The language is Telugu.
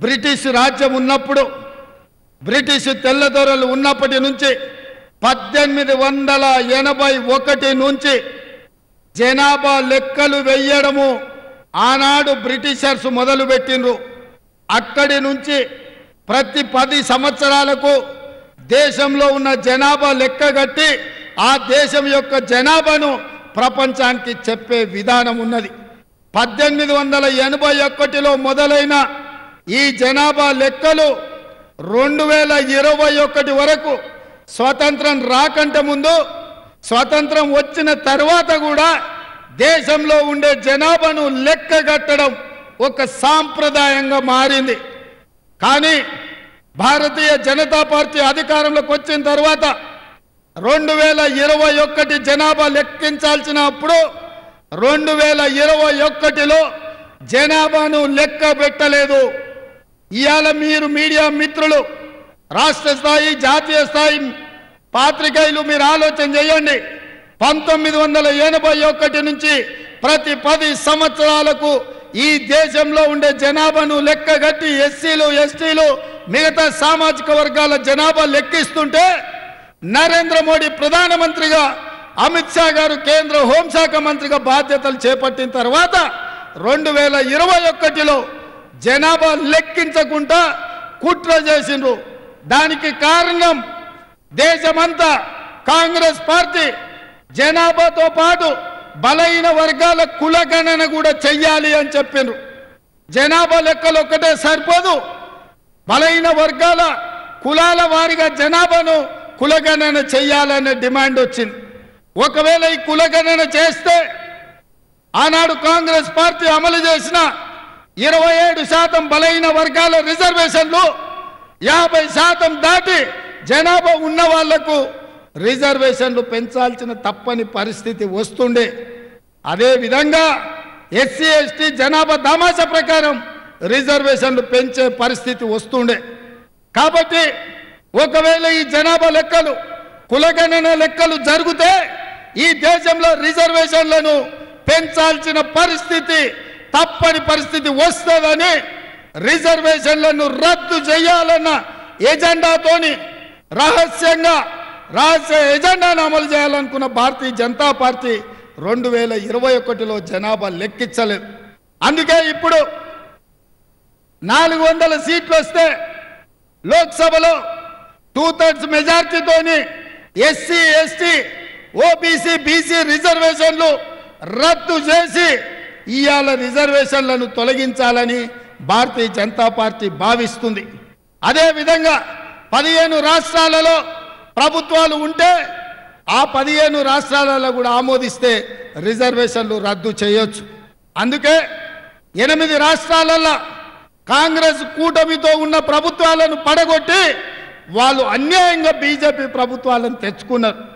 బ్రిటిష్ రాజ్యం ఉన్నప్పుడు బ్రిటిష్ తెల్లదొరలు ఉన్నప్పటి నుంచి పద్దెనిమిది వందల ఎనభై ఒకటి నుంచి జనాభా లెక్కలు వెయ్యడము ఆనాడు బ్రిటిషర్స్ మొదలుపెట్టిండ్రు అక్కడి నుంచి ప్రతి పది సంవత్సరాలకు దేశంలో ఉన్న జనాభా లెక్క కట్టి ఆ దేశం యొక్క జనాభాను ప్రపంచానికి చెప్పే విధానం ఉన్నది పద్దెనిమిది వందల ఎనభై ఒకటిలో మొదలైన ఈ జనాభా లెక్కలు రెండు వేల ఇరవై ఒకటి వరకు స్వతంత్రం రాకంటే ముందు స్వతంత్రం వచ్చిన తర్వాత కూడా దేశంలో ఉండే జనాభాను లెక్క కట్టడం ఒక సాంప్రదాయంగా మారింది కానీ భారతీయ జనతా పార్టీ అధికారంలోకి వచ్చిన తర్వాత రెండు వేల ఇరవై ఒకటి జనాభా లెక్కించాల్సిన అప్పుడు రెండు వేల ఇరవై ఒకటిలో జనాభాను లెక్క పెట్టలేదు ఇవాళ మీరు మీడియా మిత్రులు రాష్ట్ర స్థాయి జాతీయ స్థాయి పాత్రికేయులు మీరు ఆలోచన చేయండి పంతొమ్మిది వందల ఎనభై ఒకటి నుంచి ప్రతి పది సంవత్సరాలకు ఈ దేశంలో ఉండే జనాభాను లెక్కగట్టి ఎస్సీలు ఎస్టీలు మిగతా సామాజిక వర్గాల జనాభా లెక్కిస్తుంటే నరేంద్ర మోడీ ప్రధానమంత్రిగా అమిత్ షా గారు కేంద్ర హోంశాఖ మంత్రిగా బాధ్యతలు చేపట్టిన తర్వాత రెండు వేల ఇరవై ఒకటిలో జనాభా లెక్కించకుండా కుట్ర చేసిండ్రు దానికి కారణం దేశమంతా కాంగ్రెస్ పార్టీ జనాభాతో పాటు బలహీన వర్గాల కులగణన కూడా చెయ్యాలి అని చెప్పిండ్రు జనాభా లెక్కలు ఒక్కటే సరిపోదు బలహీన వర్గాల కులాల వారిగా జనాభాను కులగణన చెయ్యాలనే డిమాండ్ వచ్చింది ఒకవేళ ఈ కులగణన చేస్తే ఆనాడు కాంగ్రెస్ పార్టీ అమలు చేసిన ఇరవై ఏడు శాతం బలహీన వర్గాల రిజర్వేషన్లు యాభై శాతం దాటి జనాభా ఉన్న వాళ్లకు రిజర్వేషన్లు పెంచాల్సిన తప్పని పరిస్థితి వస్తుండే అదే విధంగా ఎస్సీ ఎస్టీ జనాభా దామాష ప్రకారం రిజర్వేషన్లు పెంచే పరిస్థితి వస్తుండే కాబట్టి ఒకవేళ ఈ జనాభా లెక్కలు కులగణన లెక్కలు జరిగితే ఈ దేశంలో రిజర్వేషన్లను పెంచాల్సిన పరిస్థితి తప్పని పరిస్థితి వస్తుందని రిజర్వేషన్లను రద్దు చేయాలన్న ఎజెండాతోని రహస్యంగా రహస్య ఎజెండాను అమలు చేయాలనుకున్న భారతీయ జనతా పార్టీ రెండు వేల ఇరవై ఒకటిలో జనాభా లెక్కించలేదు అందుకే ఇప్పుడు నాలుగు వందల సీట్లు వస్తే లోక్సభలో టూ థర్డ్స్ మెజార్టీతోని ఎస్సీ ఎస్టీ ఓబీసీ బీసీ రిజర్వేషన్లు రద్దు చేసి ఇవాళ రిజర్వేషన్లను తొలగించాలని భారతీయ జనతా పార్టీ భావిస్తుంది అదేవిధంగా పదిహేను రాష్ట్రాలలో ప్రభుత్వాలు ఉంటే ఆ పదిహేను రాష్ట్రాలలో కూడా ఆమోదిస్తే రిజర్వేషన్లు రద్దు చేయొచ్చు అందుకే ఎనిమిది రాష్ట్రాలలో కాంగ్రెస్ కూటమితో ఉన్న ప్రభుత్వాలను పడగొట్టి వాళ్ళు అన్యాయంగా బీజేపీ ప్రభుత్వాలను తెచ్చుకున్నారు